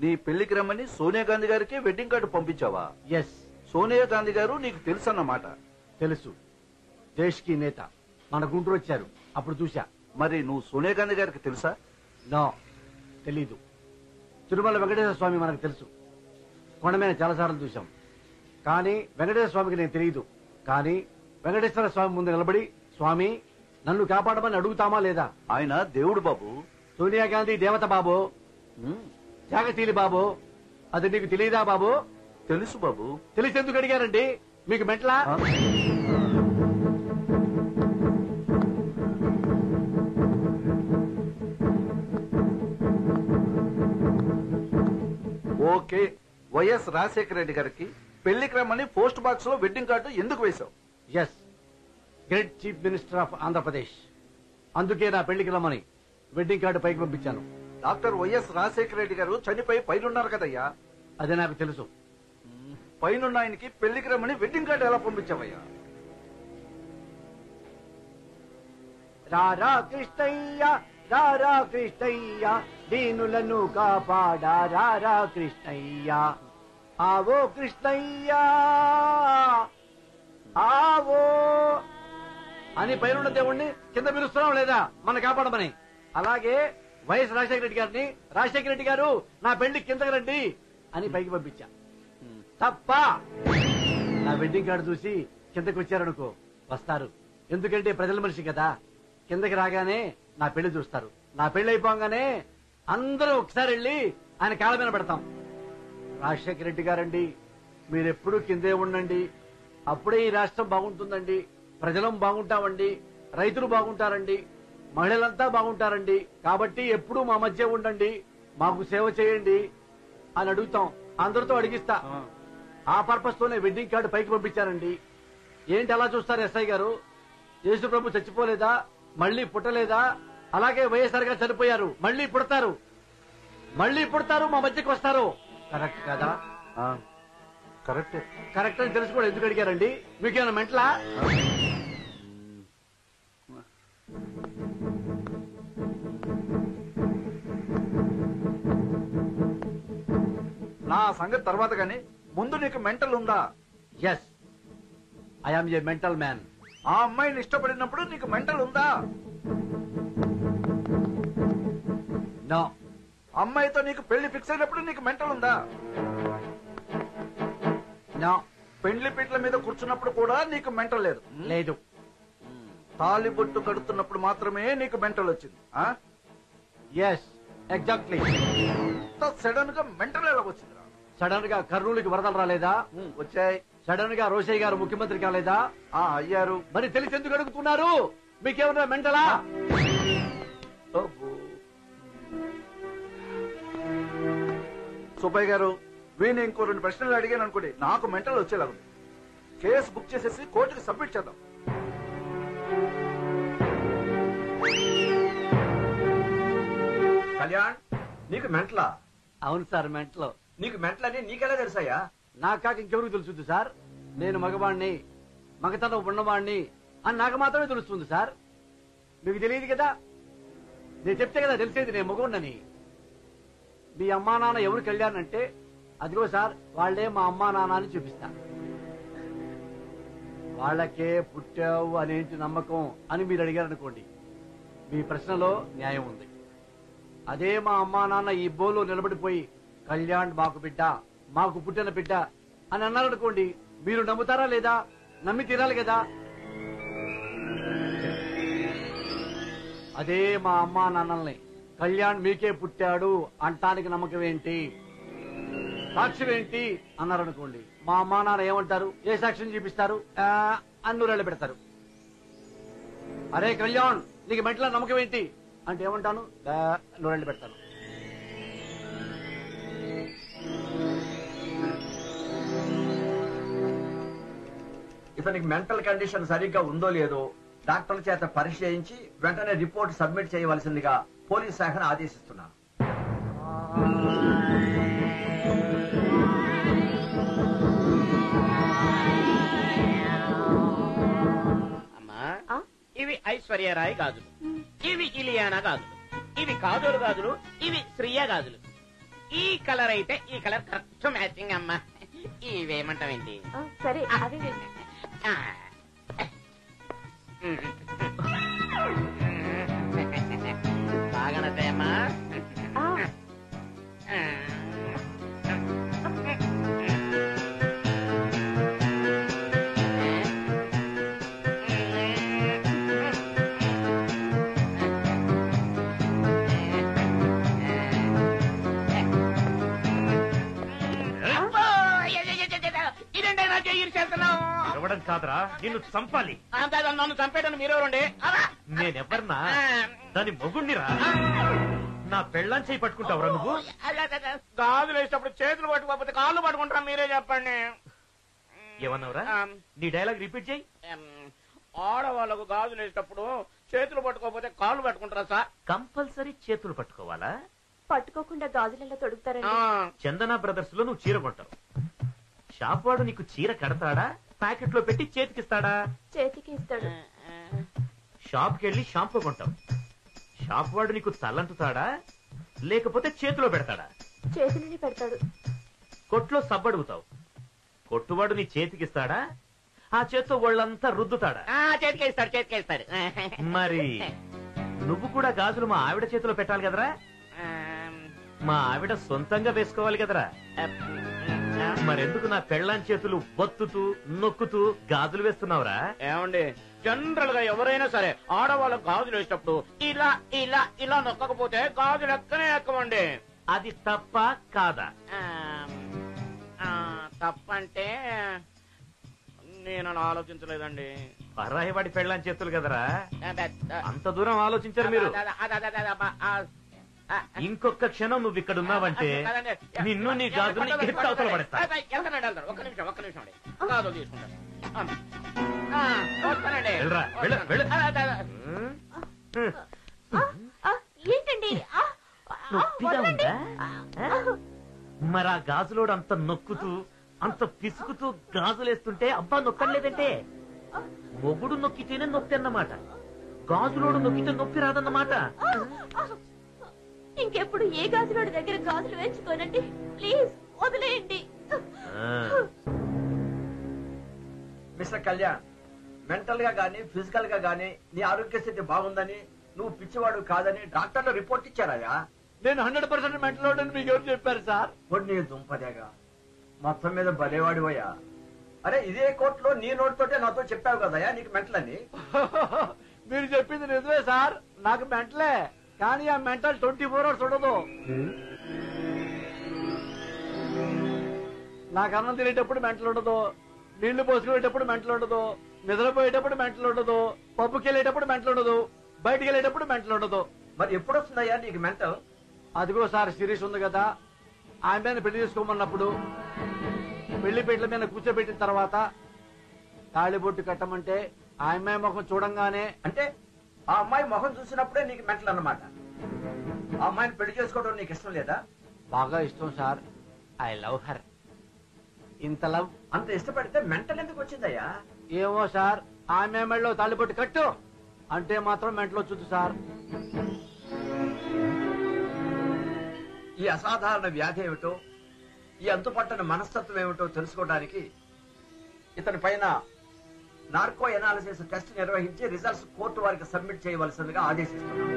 నీ పెళ్లికి రమ్మని సోనియా గాంధీ గారికి వెడ్డింగ్ కార్డు పంపించావా ఎస్ సోనియా గాంధీ గారు నీకు తెలుసు అన్నమాట తెలుసు దేశ్కి నేత మన గుంటూరు వచ్చారు అప్పుడు చూసా మరి నువ్వు సోనియా గాంధీ గారికి తెలుసా నో తెలీదు తిరుమల వెంకటేశ్వర స్వామి మనకు తెలుసు కొండ మీద చాలాసార్లు చూశాం కానీ వెంకటేశ్వర స్వామికి నేను తెలియదు కానీ వెంకటేశ్వర స్వామి ముందు నిలబడి స్వామి నన్ను కాపాడమని అడుగుతామా లేదా ఆయన దేవుడు బాబు సోనియా గాంధీ దేవత బాబు ఉమ్, త్యాగశీలి బాబు అది నీకు తెలియదా బాబు తెలుసు బాబు తెలిసి ఎందుకు అడిగారండి మీకు మెంట్లా ఆ? ఓకే వైఎస్ రాజశేఖర రెడ్డి గారికి పెళ్లికి రమ్మని పోస్ట్ బాక్స్ లో వెడ్డింగ్ కార్డు ఎందుకు వేశావు yes great chief minister of Andhra Pradesh అందుకే నా పెళ్లికి రమ్మని వెడ్డింగ్ కార్డు పైకి పంపించాను డాక్టర్ వైఎస్ రాజశేఖర రెడ్డి గారు చనిపోయి పైనున్నారు కదయ్యా అదే నాకు తెలుసు పైనున్న ఆయనకి పెళ్లికి రమ్మని వెడ్డింగ్ కార్డు ఎలా పంపించావయ్యా రారా కృష్ణయ్య రారా కృష్ణయ్య దీనులను కాపాడా రారా కృష్ణయ్య ఆవో కృష్ణయ్య ఆవో అని పైన దేవుణ్ణి కింద పిలుస్తున్నాం లేదా మన కాపాడమని అలాగే వైఎస్ రాజశేఖర రెడ్డి గారిని రాజశేఖర రెడ్డి గారు నా పెళ్లి కిందకి రండి అని పైకి పంపించా తప్ప నా వెడ్డింగ్ కార్డు చూసి కిందకి వచ్చారనుకో వస్తారు ఎందుకంటే ప్రజల మనిషి కదా కిందకి రాగానే నా పెళ్లి చూస్తారు నా పెళ్లి అయిపోగానే అందరూ ఒకసారి వెళ్ళి ఆయన కాళ్ళ మీద పెడతాం రాజశేఖర రెడ్డి గారండి మీరెప్పుడు కిందే ఉండండి అప్పుడే ఈ రాష్ట్రం బాగుంటుందండి ప్రజలం బాగుంటామండి రైతులు బాగుంటారండి మహిళలంతా బాగుంటారండి కాబట్టి ఎప్పుడూ మా మధ్య ఉండండి మాకు సేవ చేయండి అని అడుగుతాం అందరితో అడిగిస్తా ఆ పర్పస్ తోనే వెడ్డింగ్ కార్డు పైకి పంపించారండి ఏంటి అలా చూస్తారు ఎస్ఐ గారు యేసు ప్రభు చచ్చిపోలేదా మళ్ళీ పుట్టలేదా అలాగే వైఎస్ఆర్ గారు చనిపోయారు మళ్ళీ పుడతారు మళ్ళీ పుడతారు మా మధ్యకి వస్తారు కరెక్ట్ కదా ఆ, కరెక్టే కరెక్ట్ అని తెలుసుకోవడం ఎందుకు అడిగారండి మీకేమైనా మెంటలా నా సంగతి తర్వాత గాని ముందు నీకు మెంటల్ ఉందా yes I am a mental man ఆ అమ్మాయిని ఇష్టపడినప్పుడు నీకు మెంటల్ ఉందా నో అమ్మాయితో నీకు పెళ్లి ఫిక్స్ అయినప్పుడు నీకు మెంటల్ ఉందా నో పెండ్లి పీట్ల మీద కూర్చున్నప్పుడు కూడా నీకు మెంటల్ లేదు లేదు తాలి బొట్టు కడుతున్నప్పుడు మాత్రమే నీకు మెంటల్ వచ్చింది ఆ ఎస్ ఎగ్జాక్ట్లీ సడన్ గా మెంటల్ ఎలా వచ్చిందిరా సడన్ గా కర్నూలుకి వరదలు రాలేదా ఉమ్, వచ్చాయి సడన్ గా రోషయ్య గారు ముఖ్యమంత్రి కాలేదా ఆ అయ్యారు మరి తెలిసి ఎందుకు అడుగుతున్నారు మీకేమన్నా మెంటలా అబ్బో. సుబ్బయ్య గారు వీణి ఇంకో రెండు ప్రశ్నలు అడిగాను అనుకోండి నాకు మెంటల్ వచ్చేలాగుంది కేసు బుక్ చేసేసి కోర్టుకి సబ్మిట్ చేద్దాం కళ్యాణ్ నీకు మెంటలా అవును సార్ మెంటలో నీకు మెంటలని నీకెలా తెలుసాయా నాకు కాక ఇంకెవరికి తెలుస్తుంది సార్ నేను మగవాణ్ణి మగతనం ఉన్నవాణ్ణి అని నాకు మాత్రమే తెలుస్తుంది సార్ మీకు తెలియదు కదా నేను చెప్తే కదా తెలిసేది నేను మగవున్నని మీ అమ్మా నాన్న ఎవరు కళ్యాణంటే అదిగో సార్ వాళ్లే మా అమ్మా నాన్న అని చూపిస్తా వాళ్ళకే పుట్టావు అనేంటి నమ్మకం అని మీరు అడిగారు అనుకోండి మీ ప్రశ్నలో న్యాయం ఉంది అదే మా అమ్మా నాన్న ఈ బోలో నిలబడిపోయి కళ్యాణ్ మాకు బిడ్డ మాకు పుట్టిన బిడ్డ అని అన్నారనుకోండి మీరు నమ్ముతారా లేదా నమ్మి తీరాలి కదా అదే మా అమ్మా నాన్నల్ని కళ్యాణ్ మీకే పుట్టాడు అంటానికి నమ్మకం ఏంటి సాక్ష్యం ఏంటి అన్నారనుకోండి మా అమ్మా నాన్న ఏమంటారు ఏ సాక్ష్యం చూపిస్తారు ఆ, అని నూరెళ్ళ పెడతారు అరే కళ్యాణ్ నీకు మెట్ల నమ్మకం ఏంటి అంటే ఏమంటాను ఆ, నూరెళ్ళ పెడతాను ఇతనికి మెంటల్ కండిషన్ సరిగ్గా ఉందో లేదో డాక్టర్ల చేత పరీక్ష చేయించి వెంటనే రిపోర్ట్ సబ్మిట్ చేయవలసిందిగా పోలీస్ శాఖను ఆదేశిస్తున్నాను అమ్మా ఆ? ఇవి ఐశ్వర్యరాయ్ గాజులు ఇవి ఇలియానా గాజులు ఇవి కాజోలు గాజులు ఇవి శ్రీయ గాజులు ఈ కలర్ అయితే ఈ కలర్ కరెక్ట్ మ్యాచింగ్ అమ్మా ఇవేమంటావేంటి ఆ, సరే అవి వేయి. ఆ. బాగా నచ్చాయమ్మా ఆ, అబ్బో! ఇదేంటి నా చెయ్యి చేస్తున్నావు ఇవ్వడం కాదురా నిన్ను చంపాలి అంతా నన్ను చంపేటను మీరెవరండి అలా నేనెవర్నా దాని మొగుణ్ణిరా నా పెళ్ళాం చేయి పట్టుకుంటావురా నువ్వు గాజులు వేసేటప్పుడు చేతులు పట్టుకోకపోతే కాళ్ళు పట్టుకుంటారా మీరే చెప్పండి ఏమన్నావురా ఆమ్, నీ డైలాగ్ రిపీట్ చేయి ఎం, ఆడవాళ్ళకు గాజులు వేసేటప్పుడు చేతులు పట్టుకోకపోతే కాళ్ళు పట్టుకుంటారా సార్ కంపల్సరీ చేతులు పట్టుకోవాలా పట్టుకోకుండా గాజులలో తొడుగుతారండి ఆ, చందన బ్రదర్స్ లో నువ్వు చీర కొంటావు షాప్ వాడు నీకు చీర కడతాడా ప్యాకెట్ లో పెట్టి చేతికిస్తాడా చేతికి ఇస్తాడు షాప్ కి వెళ్ళి షాంపూ కొంటావు షాప్ వాడు నీకు తలంటుతాడా లేకపోతే చేతిలో పెడతాడా చేతులని పెడతాడు కొట్లో సబ్బడుగుతావు కొట్టువాడు నీ చేతికిస్తాడా ఆ చేత్తో వాళ్ళంతా రుద్దుతాడా ఆ, చేతికేస్తాడు చేతికేస్తాడు మరి నువ్వు కూడా గాజులు మా ఆవిడ చేతిలో పెట్టాలి కదరా ఆమ్, మా ఆవిడ సొంతంగా వేసుకోవాలి కదరా అప్, మరెందుకు నా పెళ్ళాం చేతులు బొత్తుతూ నొక్కుతూ గాజులు వేస్తున్నావురా ఏమండి జనరల్ గా ఎవరైనా సరే ఆడవాళ్ళకు గాజులు వేసేటప్పుడు ఇలా ఇలా ఇలా నొక్కకపోతే గాజులు ఎక్కనే ఎక్కమండి అది తప్ప కాదా ఆమ్, ఆ, తప్పంటే నేను అలా ఆలోచించలేదండి పరాయి వాడి పెళ్ళాం చేతులు కదరా అద- అద- అంత దూరం ఆలోచించారు మీరు అద- అద- అద- అద- అద- ఆ, ఆ, ఇంకొక క్షణం నువ్వు ఇక్కడ ఉన్నావంటే కాదండి. నిన్ను నీ గాజుని ఎత్తి అవతల పడేస్తా అదే, వెళ్తానండి, వెళ్తాను. ఒక్క నిమిషం ఒక్క నిమిషం అండి గాజులు తీసుకుంటాను ఆ, ఆ, వస్తానండి వెళ్ళరా, వెళ్ళు, వెళ్ళు. అదే, అదే, అదే. హ్మ్? ఆ, ఆ, ఏంటండి ఆ, ఆ, నొప్పిగా వదలండి. ఉందా? ఆ, మరి ఆ గాజులోడు అంత నొక్కుతూ అంత పిసుకుతూ గాజులేస్తుంటే అబ్బా నొక్కలేదంటే మొగుడు నొక్కితేనే నొప్పి అన్నమాట గాజులోడు నొక్కితే నొప్పి రాదన్నమాట ఆ, ఇంకెప్పుడు ఏ గాజులోడి దగ్గర గాజులు వేయించుకోనండి ప్లీజ్ వదిలేయండి ఆ, మిస్టర్ కళ్యాణ్ మెంటల్ గా గానీ ఫిజికల్ గా గానీ నీ ఆరోగ్య స్థితి బాగుందని నువ్వు పిచ్చివాడు కాదని డాక్టర్లు రిపోర్ట్ ఇచ్చారయ్యా నేను హండ్రెడ్ పర్సెంట్ మెంటల్ అని మీకు ఎవరు చెప్పారు సార్ కొన్ని దుంపదేగా మొత్తం మీద బలేవాడివయ్యా అరే ఇదే కోర్టులో నీ నోటితోటే నాతో చెప్పావు కదయ్యా నీకు మెంటల్ అని మీరు చెప్పింది నిజమే సార్ నాకు మెంటలే కానీ ఆ మెంటల్ ట్వంటీ ఫోర్ అవర్స్ ఉండదు నాకు అన్నం తినేటప్పుడు మెంటల్ ఉండదు నీళ్లు పోసుకునేటప్పుడు మెంటల్ ఉండదు నిద్రపోయేటప్పుడు మెంటల్ ఉండదు పబ్బుకి వెళ్ళేటప్పుడు మెంటల్ ఉండదు బయటికి వెళ్ళేటప్పుడు మెంటల్ ఉండదు మరి ఎప్పుడు వస్తుందయ్యా నీకు మెంటల్ అదిగో సార్ సిరీస్ ఉంది కదా ఆమెను పెళ్లి చేసుకోమన్నప్పుడు పెళ్లి పీటల మీద కూర్చోబెట్టిన తర్వాత తాళిబొట్టు కట్టమంటే ఆమె ముఖం చూడంగానే అంటే ఆ అమ్మాయి మొహం చూసినప్పుడే నీకు మెంటల్ అన్నమాట ఆ అమ్మాయిని పెళ్లి చేసుకోవడం నీకు ఇష్టం లేదా బాగా ఇష్టం సార్ ఐ లవ్ హర్ ఇంత లవ్ అంత ఇష్టపడితే మెంటల్ ఎందుకు వచ్చిందయ్యా ఏమో సార్ ఆమె మెళ్ళలో తాళిబొట్టు కట్టు అంటే మాత్రం మెంటలో వచ్చింది సార్ ఈ అసాధారణ వ్యాధి ఏమిటో ఈ అంతుపట్టని మనస్తత్వం ఏమిటో తెలుసుకోవడానికి ఇతని పైన నార్కో ఎనాలిసిస్ టెస్ట్ నిర్వహించి రిజల్ట్స్ కోర్టు వారికి సబ్మిట్ చేయవలసిందిగా ఆదేశిస్తున్నాను